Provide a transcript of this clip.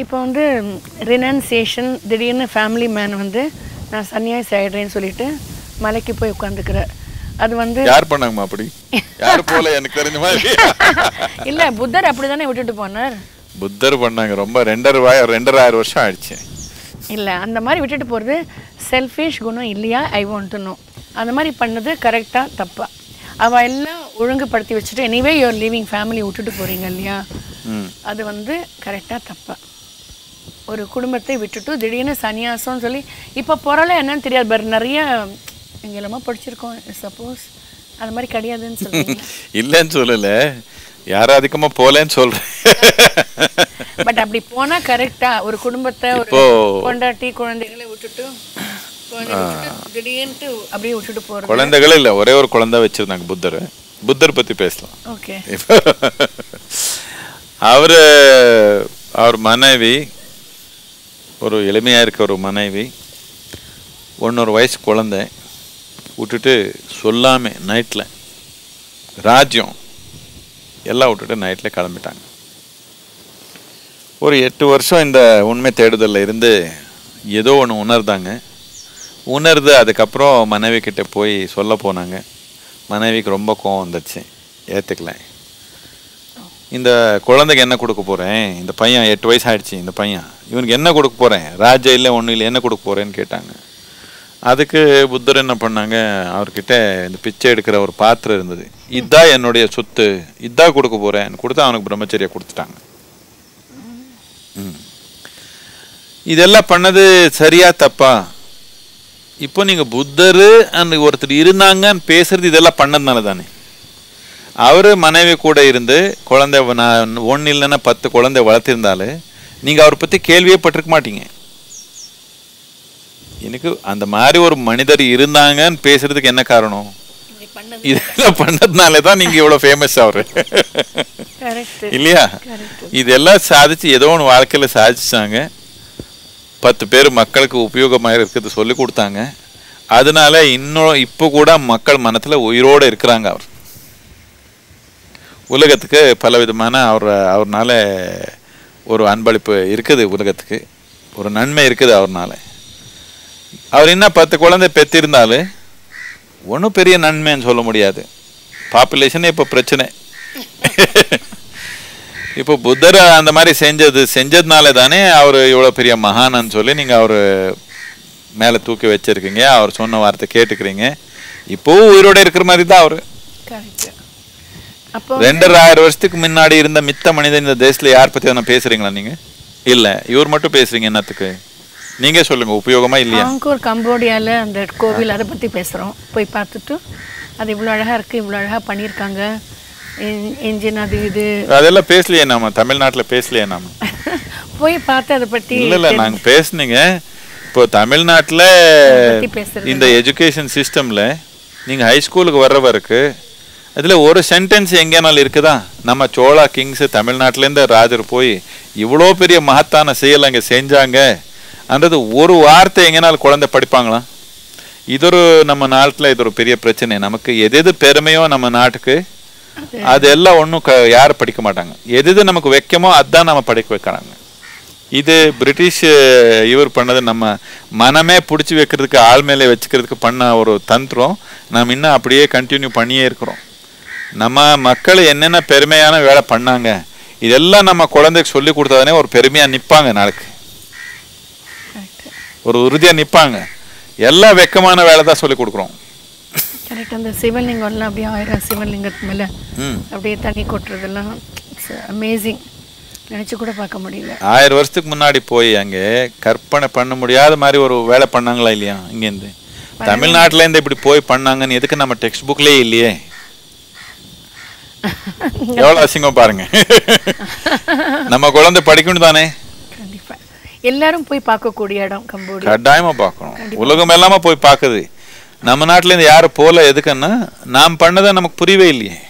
இப்போ வந்து ரினன்சியேஷன் திடீர்னு ஃபேமிலி மேன் வந்து நான் சன்னியாசி ஆயிடுறேன்னு சொல்லிட்டு மலைக்கு போய் உட்காந்துக்கிறார் அது வந்து யார் பண்ணாங்கம்மா அப்படி யார் போல எனக்கு தெரிஞ்ச மாதிரி இல்ல புத்தர் அப்படிதானே விட்டுட்டு போனார் புத்தர் பண்ணாங்க ரொம்ப ரெண்டரை வாய ரெண்டரை ஆயிரம் வருஷம் ஆயிடுச்சு இல்ல அந்த மாதிரி விட்டுட்டு போறது செல்ஃபிஷ் குணம் இல்லையா ஐ வாண்ட் டு நோ அந்த மாதிரி பண்ணது கரெக்டா தப்பா அவ எல்லாம் ஒழுங்குபடுத்தி வச்சுட்டு எனிவே யுவர் லிவிங் ஃபேமிலி விட்டுட்டு போறீங்க இல்லையா ம் அது வந்து கரெக்டா தப்பா ஒரு குடும்பத்தை விட்டுட்டு திடீர்னு சன்னியாசம்னு சொல்லி இப்போ பொருளை என்னன்னு தெரியாது பட் நிறைய இங்க எல்லாமே படிச்சிருக்கோம் சப்போஸ் அது மாதிரி கிடையாதுன்னு சொல்றீங்க இல்லைன்னு சொல்லல யாரும் அதிகமா போலேன்னு சொல்றேன் பட் அப்படி போனா கரெக்டா ஒரு குடும்பத்தை ஒரு இப்போ- பொண்டாட்டி குழந்தைகளை விட்டுட்டு குழந்தைகளை விட்டுட்டு திடீர்னுட்டு அப்படியே விட்டுட்டு போறது குழந்தைகள் இல்ல ஒரே ஒரு குழந்தை வச்சிருந்தாங்க புத்தர் புத்தர் பத்தி பேசலாம் ஓகே இப்போ அவரு அவர் மனைவி ஒரு எளிமையா இருக்க ஒரு மனைவி ஒன்னொரு வயசு குழந்தை விட்டுட்டு சொல்லாம நைட்ல ராஜ்யம் எல்லாம் விட்டுட்டு நைட்ல கிளம்பிட்டாங்க ஒரு எட்டு வருஷம் இந்த உண்மை தேடுதல்ல இருந்து ஏதோ ஒன்று உணர்ந்தாங்க உணர்ந்து அதுக்கப்புறம் மனைவி கிட்ட போய் சொல்ல போனாங்க மனைவிக்கு ரொம்ப கோவம் வந்துச்சு ஏற்றுக்கல இந்த குழந்தைக்கு என்ன கொடுக்க போகிறேன் இந்த பையன் எட்டு வயசு ஆயிடுச்சு இந்த பையன் இவனுக்கு என்ன கொடுக்க போகிறேன் ராஜா இல்லை ஒன்றும் இல்லை என்ன கொடுக்க போகிறேன்னு கேட்டாங்க அதுக்கு புத்தர் என்ன பண்ணாங்க அவர்கிட்ட இந்த பிச்சை எடுக்கிற ஒரு பாத்திரம் இருந்தது இதான் என்னுடைய சொத்து இதான் கொடுக்க போகிறேன் கொடுத்து அவனுக்கு பிரம்மச்சரியா கொடுத்துட்டாங்க ம். இதெல்லாம் பண்ணது சரியா தப்பா இப்போ நீங்க புத்தர் அந்த ஒருத்தர் இருந்தாங்கன்னு பேசுறது இதெல்லாம் பண்ணதுனால தானே அவரு மனைவி கூட இருந்து குழந்தை நான் ஒன்று இல்லைன்னா பத்து குழந்தை வளர்த்திருந்தாலும் நீங்க அவரை பத்தி கேள்வியே பட்டிருக்க மாட்டீங்க எனக்கு அந்த மாதிரி ஒரு மனிதர் இருந்தாங்கன்னு பேசுறதுக்கு என்ன காரணம் இதெல்லாம் பண்ணதுனால தான் நீங்க இவ்வளவு ஃபேமஸ் ஆகுற கரெக்ட் இல்லையா கரெக்ட் இதெல்லாம் சாதிச்சு ஏதோ ஒன்று வாழ்க்கையில சாதிச்சாங்க பத்து பேர் மக்களுக்கு உபயோகமாக இருக்கிறது சொல்லி கொடுத்தாங்க அதனால இன்னும் இப்போ கூட மக்கள் மனத்துல உயிரோட இருக்கிறாங்க அவர் உலகத்துக்கு பல விதமான அவர் அவர்னால ஒரு அன்பளிப்பு இருக்குது உலகத்துக்கு ஒரு நன்மை இருக்குது அவர்னால அவர் என்ன பத்து குழந்தை பெற்றிருந்தாலும் ஒன்றும் பெரிய நன்மைன்னு சொல்ல முடியாது பாப்புலேஷனே இப்போ பிரச்சனை இப்போ புத்தர் அந்த மாதிரி செஞ்சது செஞ்சதுனால தானே அவர் இவ்வளோ பெரிய மகானன்னு சொல்லி நீங்கள் அவர் மேலே தூக்கி வச்சிருக்கீங்க அவர் சொன்ன வார்த்தை கேட்டுக்கிறீங்க இப்போவும் உயிரோட இருக்கிற மாதிரி தான் அவர் கரெக்ட் அப்போ ரெண்டரை ஆயிரம் வருஷத்துக்கு முன்னாடி இருந்த மித்த மனிதன் இந்த தேசத்துல யார் பத்தி எதனா பேசுறீங்களா நீங்க இல்ல இவர் மட்டும் பேசுறீங்க என்னத்துக்கு நீங்க சொல்லுங்க உபயோகமா இல்லையா ஆங்கூர் கம்போடியால அந்த கோவில் அதை பத்தி பேசுறோம் போய் பார்த்துட்டு அது இவ்வளோ அழகா இருக்கு இவ்வளோ அழகா பண்ணியிருக்காங்க என்ஜின் அது இது அதெல்லாம் பேசலையே நாம தமிழ்நாட்டுல பேசலையே நாம போய் பார்த்து அதை பத்தி இல்ல இல்ல நாங்க பேசுனீங்க இப்போ தமிழ்நாட்டுல பத்தி பேசுறது இந்த எஜுகேஷன் சிஸ்டம்ல நீங்க ஹை ஸ்கூலுக்கு வர்றவருக்கு அதுல ஒரு சென்டென்ஸ் எங்கேனாலும் இருக்குதா நம்ம சோழா கிங்ஸ் தமிழ்நாட்டுல இருந்து ராஜர் போய் இவ்வளோ பெரிய மகத்தான செயல் அங்க செஞ்சாங்க அன்றது ஒரு வார்த்தை எங்கேனாலும் குழந்தை படிப்பாங்களா இது ஒரு நம்ம நாட்டில் இது ஒரு பெரிய பிரச்சனை நமக்கு எது எது பெருமையோ நம்ம நாட்டுக்கு அதெல்லாம் ஒன்றும் க யாரும் படிக்க மாட்டாங்க எது எது நமக்கு வைக்கமோ அதான் நம்ம படிக்க வைக்கிறாங்க இது பிரிட்டிஷ் அஹ், இவர் பண்ணது நம்ம மனமே பிடிச்சி வைக்கிறதுக்கு ஆள் மேலே வச்சுக்கிறதுக்கு பண்ண ஒரு தந்திரம் நாம் இன்னும் அப்படியே கண்டினியூ பண்ணியே இருக்கிறோம் நம்ம மக்கள் என்னென்ன பெருமையான வேலை பண்ணாங்க இதெல்லாம் நம்ம குழந்தைக்கு சொல்லி கொடுத்தாதானே ஒரு பெருமையாக நிற்பாங்க நாளைக்கு ஒரு உறுதியாக நிற்பாங்க எல்லாம் வெக்கமான வேலை தான் சொல்லி கொடுக்குறோம் கரெக்ட் அந்த சிவலிங்கம்லாம் அப்படியே ஆயிரம் சிவலிங்கத்து மேல ம் அப்படியே தண்ணி கொட்டுறதெல்லாம் அமேசிங் நினைச்சு கூட பார்க்க முடியல ஆயிரம் வருஷத்துக்கு முன்னாடி போய் அங்கே கற்பனை பண்ண முடியாத மாதிரி ஒரு வேலை பண்ணாங்களா இல்லையா இங்கேருந்து தமிழ்நாட்டுல இருந்து இப்படி போய் பண்ணாங்கன்னு எதுக்கு நம்ம டெக்ஸ்ட் புக்லயே இல்லையே எவ்வளவு அசிங்கம் பாருங்க நம்ம குழந்தை படிக்கணும் தானே கண்டிப்பா எல்லாரும் போய் பார்க்கக்கூடிய இடம் கம்போடியா கட்டாயமா பார்க்கணும் உலகம் எல்லாமே போய் பார்க்குது நம்ம நாட்டுல இருந்து யாரும் போல எதுக்குன்னா நாம் பண்ணதை நமக்கு புரியவே இல்லையே